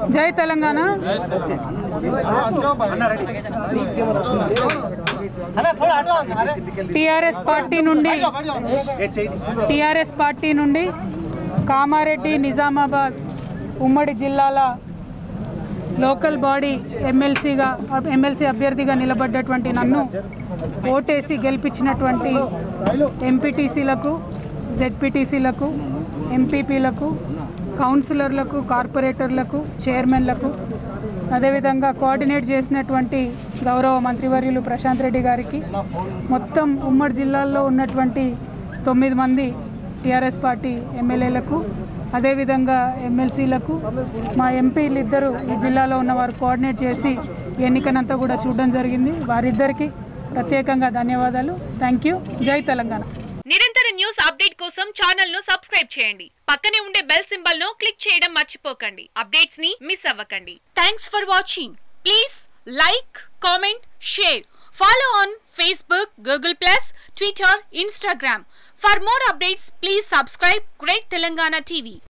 జై Telangana TRS party నుండి TRS party నుండి కామారెడ్డి నిజామాబాద్ ఉమ్మడి జిల్లాల లోకల్ బాడీ ఎమ్మెల్సీగా ఎమ్మెల్సీ అభ్యర్థిగా నిలబడ్డటువంటి నన్ను ఓటేసి గెలిపించినటువంటి ఎంపీటీసీలకు జెడ్పీటీసీలకు ఎంపీపీలకు కౌన్సిలర్లకు కార్పొరేటర్లకు చైర్మన్లకు అదేవిధంగా కోఆర్డినేట్ చేసినటువంటి గౌరవ మంత్రివర్యులు ప్రశాంత్ రెడ్డి గారికి మొత్తం ఉమ్మడి జిల్లాల్లో ఉన్నటువంటి తొమ్మిది మంది టీఆర్ఎస్ పార్టీ ఎమ్మెల్యేలకు అదేవిధంగా ఎమ్మెల్సీలకు మా ఎంపీలు ఇద్దరు ఈ జిల్లాలో ఉన్నవారు కోఆర్డినేట్ చేసి ఈ ఎన్నికనంతా కూడా చూడడం జరిగింది వారిద్దరికి ప్రత్యేకంగా ధన్యవాదాలు థ్యాంక్ యూ జై తెలంగాణ నిరంతర న్యూస్ అప్డేట్ కోసం ఛానల్ ను సబ్స్క్రైబ్ చేయండి పక్కనే ఉండే బెల్ సింబల్ ను క్లిక్ చేయడం మర్చిపోకండి అప్డేట్స్ ని మిస్ అవ్వకండి thanks for watching please like comment share follow on Facebook Google plus Twitter Instagram for more updates please subscribe great Telangana TV